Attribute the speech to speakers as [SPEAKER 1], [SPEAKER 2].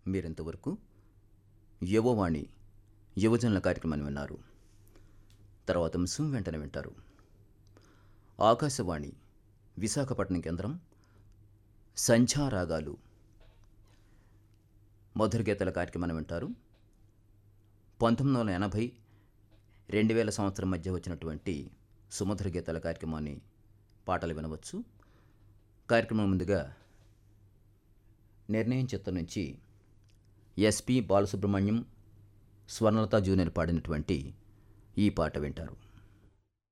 [SPEAKER 1] మీరింతవరకు యువవాణి యువజనుల కార్యక్రమాన్ని విన్నారు తర్వాత అంశం వెంటనే వింటారు ఆకాశవాణి విశాఖపట్నం కేంద్రం సంధ్యారాగాలు మధుర గీతాల కార్యక్రమాన్ని వింటారు పంతొమ్మిది వందల ఎనభై రెండు వేల సంవత్సరం మధ్య వచ్చినటువంటి సుమధుర గీతాల కార్యక్రమాన్ని పాటలు వినవచ్చు కార్యక్రమం ముందుగా నిర్ణయం చిత్రం నుంచి ఎస్పి బాలసుబ్రహ్మణ్యం స్వర్ణలత జూనియర్ పాడినటువంటి ఈ పాట వింటారు